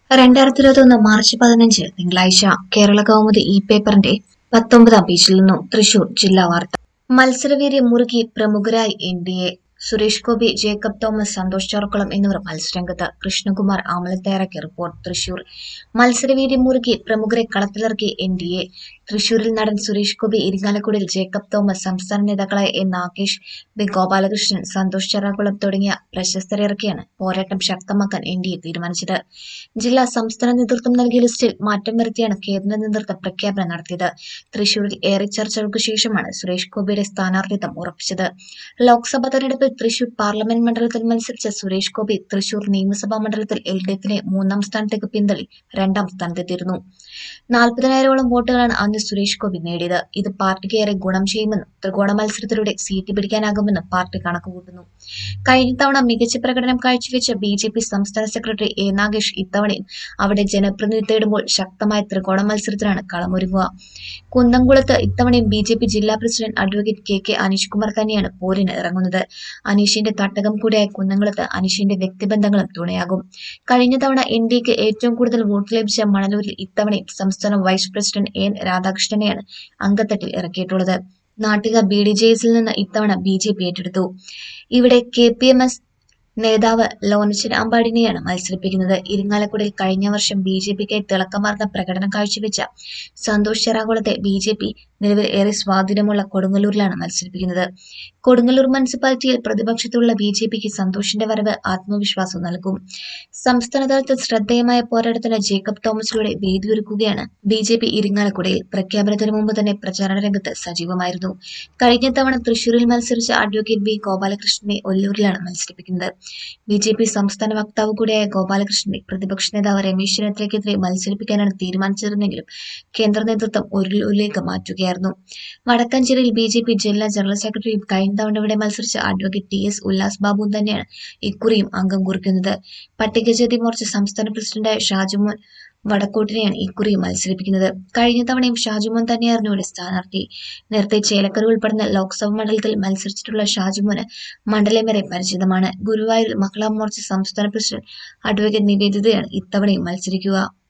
രണ്ടായിരത്തി ഇരുപത്തൊന്ന് മാർച്ച് പതിനഞ്ച് തിങ്കളാഴ്ച കേരള കൗമുദി ഇ പേപ്പറിന്റെ പത്തൊമ്പതാം പേജിൽ നിന്നും തൃശൂർ ജില്ലാ വാർത്ത മത്സരവീര്യം മുറുകി പ്രമുഖരായി N D A Suresh Gopi Jacob Thomas Santhosh Chorkulam എന്നിവർ മത്സരരംഗത്ത് കൃഷ്ണകുമാർ ആമലത്തയ്യാറാക്കിയ റിപ്പോർട്ട് തൃശൂർ മത്സരവീര്യം മുറുകി പ്രമുഖരെ കളത്തിലിറക്കി എൻ ഡി എ തൃശൂരിൽ നടൻ സുരേഷ് ഗോപി ഇരിങ്ങാലക്കുടിയിൽ ജേക്കബ് തോമസ് സംസ്ഥാന നേതാക്കളായ എൻ നാഗേഷ് ബി ഗോപാലകൃഷ്ണൻ സന്തോഷ് ചെറാകുളം തുടങ്ങിയ പ്രശസ്തരെ ഇറക്കിയാണ് പോരാട്ടം ശക്തമാക്കാൻ എൻ ഡി എ തീരുമാനിച്ചത് ജില്ലാ സംസ്ഥാന നേതൃത്വം നൽകിയ ലിസ്റ്റിൽ മാറ്റം വരുത്തിയാണ് കേന്ദ്ര നേതൃത്വം പ്രഖ്യാപനം നടത്തിയത് തൃശൂരിൽ ഏറെ ചർച്ചകൾക്ക് ശേഷമാണ് സുരേഷ് ഗോപിയുടെ സ്ഥാനാർത്ഥിത്വം ഉറപ്പിച്ചത് ലോക്സഭാ തെരഞ്ഞെടുപ്പിൽ തൃശൂർ പാർലമെന്റ് മണ്ഡലത്തിൽ മത്സരിച്ച സുരേഷ് ഗോപി തൃശൂർ നിയമസഭാ മണ്ഡലത്തിൽ എൽ ഡി എഫിനെ മൂന്നാം സ്ഥാനത്തേക്ക് പിന്തള്ളി രണ്ടാം സ്ഥാനത്തെത്തിയിരുന്നു നാൽപ്പതിനായിരോളം വോട്ടുകളാണ് അന്ന് സുരേഷ് ഗോപി നേടിയത് ഇത് പാർട്ടിക്ക് ഏറെ ഗുണം ചെയ്യുമെന്നും ത്രികോണ മത്സരത്തിലൂടെ സീറ്റ് പിടിക്കാനാകുമെന്നും പാർട്ടി കണക്കുകൂട്ടുന്നു കഴിഞ്ഞ തവണ മികച്ച പ്രകടനം കാഴ്ചവെച്ച ബി ജെ പി സംസ്ഥാന സെക്രട്ടറി എ നാഗേഷ് ഇത്തവണയും അവിടെ ജനപ്രതിനിധി തേടുമ്പോൾ ശക്തമായ ത്രികോണ മത്സരത്തിലാണ് കളമൊരുങ്ങുക കുന്നംകുളത്ത് ഇത്തവണയും ബി ജെ പി ജില്ലാ president advocate K K Aneesh Kumar തന്നെയാണ് പോരിന് ഇറങ്ങുന്നത് അനീഷിന്റെ തട്ടകം കൂടിയായ കുന്നംകുളത്ത് അനീഷിന്റെ വ്യക്തിബന്ധങ്ങളും തുണയാകും കഴിഞ്ഞ തവണ എൻ ഡി എക്ക് ഏറ്റവും കൂടുതൽ വോട്ട് ലഭിച്ച മണലൂരിൽ ഇത്തവണയും സംസ്ഥാന വൈസ് പ്രസിഡന്റ് എൻ രാധാകൃഷ്ണനെയാണ് അങ്കത്തട്ടിൽ ഇറക്കിയിട്ടുള്ളത് നാട്ടിക ബി ഡി ജെ എസിൽ നിന്ന് ഇത്തവണ ബി ജെ പി ഏറ്റെടുത്തു ഇവിടെ കെ പി എം എസ് നേതാവ് ലോനച്ചൻ അമ്പാടിനെയാണ് മത്സരിപ്പിക്കുന്നത് ഇരിങ്ങാലക്കുടയിൽ കഴിഞ്ഞ വർഷം ബി ജെ പിക്ക് തിളക്കമാർന്ന പ്രകടനം കാഴ്ചവെച്ച സന്തോഷ് ചെറാകുളത്തെ ബി ജെ പി നിലവിൽ ഏറെ സ്വാധീനമുള്ള കൊടുങ്ങല്ലൂരിലാണ് മത്സരിപ്പിക്കുന്നത് കൊടുങ്ങല്ലൂർ മുനിസിപ്പാലിറ്റിയിൽ പ്രതിപക്ഷത്തുള്ള ബി ജെ പിക്ക് സന്തോഷിന്റെ വരവ് ആത്മവിശ്വാസം നൽകും സംസ്ഥാന തലത്തിൽ ശ്രദ്ധേയമായ പോരാട്ടത്തിന് ജേക്കബ് തോമസിലൂടെ വേദിയൊരുക്കുകയാണ് ബി ജെ പി ഇരിങ്ങാലക്കുടയിൽ പ്രഖ്യാപനത്തിന് മുമ്പ് തന്നെ പ്രചാരണ രംഗത്ത് സജീവമായിരുന്നു കഴിഞ്ഞ തവണ തൃശൂരിൽ മത്സരിച്ച അഡ്വക്കേറ്റ് ബി ഗോപാലകൃഷ്ണനെ ഒല്ലൂരിലാണ് മത്സരിപ്പിക്കുന്നത് ബി ജെ പി സംസ്ഥാന വക്താവ് കൂടിയായ ഗോപാലകൃഷ്ണനെ പ്രതിപക്ഷ നേതാവ് രമേശ് ചെന്നിത്തലയ്ക്കെതിരെ മത്സരിപ്പിക്കാനാണ് തീരുമാനിച്ചിരുന്നെങ്കിലും കേന്ദ്ര നേതൃത്വം ഒല്ലൂരിലേക്ക് മാറ്റുകയായിരുന്നു വടക്കാഞ്ചേരിയിൽ ബി ജെ പി ജില്ലാ ജനറൽ സെക്രട്ടറിയും കഴിഞ്ഞ തവണ ഇവിടെ മത്സരിച്ച അഡ്വക്കേറ്റ് ടി എസ് ഉല്ലാസ് ബാബുവും തന്നെയാണ് ഇക്കുറിയും അംഗം കുറിക്കുന്നത് പട്ടികജാതി മോർച്ച സംസ്ഥാന പ്രസിഡന്റായ ഷാജുമോൻ വടക്കോട്ടിനെയാണ് ഇക്കുറി മത്സരിപ്പിക്കുന്നത് കഴിഞ്ഞ തവണയും ഷാജുമോൻ തന്നെയായിരുന്നു ഇവിടെ സ്ഥാനാർത്ഥി നേരത്തെ ചേലക്കര ഉൾപ്പെടുന്ന ലോക്സഭാ മണ്ഡലത്തിൽ മത്സരിച്ചിട്ടുള്ള ഷാജുമോന് മണ്ഡലമേറെ പരിചിതമാണ് ഗുരുവായൂരിൽ മഹിളാ മോർച്ച സംസ്ഥാന പ്രസിഡന്റ് അഡ്വക്കേറ്റ് നിവേദിതയാണ് ഇത്തവണയും മത്സരിക്കുക